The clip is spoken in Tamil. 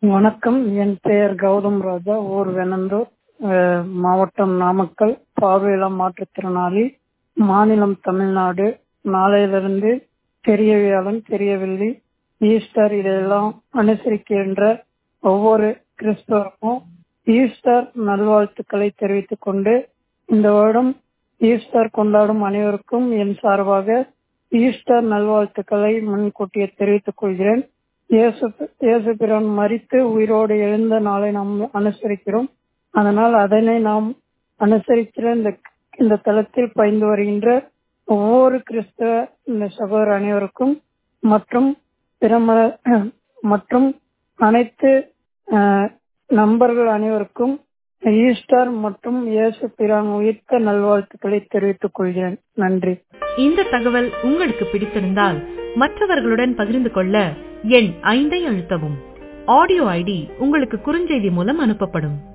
வணக்கம் என் பெயர் கௌதம் ராஜா ஊர் வெனந்தூர் அஹ், மாவட்டம் நாமக்கல் பார்வையில மாற்றுத்திறனாளி மாநிலம் தமிழ்நாடு நாளையிலிருந்து பெரிய வியாழன் பெரிய வெள்ளி ஈஸ்டர் இதெல்லாம் அனுசரிக்கின்ற ஒவ்வொரு கிறிஸ்தவருக்கும் ஈஸ்டர் நல்வாழ்த்துக்களை தெரிவித்துக் கொண்டு இந்த வருடம் ஈஸ்டர் கொண்டாடும் அனைவருக்கும் என் சார்பாக ஈஸ்டர் நல்வாழ்த்துக்களை முன்கூட்டியே தெரிவித்துக் கொள்கிறேன் இயேசு இயேசு பிரான் மரித்து உயிரோடு எழுந்த நாளை நாம் அனுசரிக்கிறோம் அதனால் அதனை நாம் அனுசரிக்கிற இந்த இந்த தளத்தில் பயின்று வருகின்ற ஒவ்வொரு கிறிஸ்தவ இந்த சகோதர அனைவருக்கும் மற்றும் பிரம மற்றும் அனைத்து அஹ், நண்பர்கள் அனைவருக்கும் ஈஸ்டர் மற்றும் இயேசு பிரான் உயிர்த்த நல்வாழ்த்துக்களை தெரிவித்துக் கொள்கிறேன் நன்றி இந்த தகவல் உங்களுக்கு பிடித்திருந்தால் மற்றவர்களுடன் பகிர்ந்து கொள்ள எண் ஐந்தை அழுத்தவும் ஆடியோ ஐடி உங்களுக்கு குறுஞ்செய்தி மூலம் அனுப்பப்படும்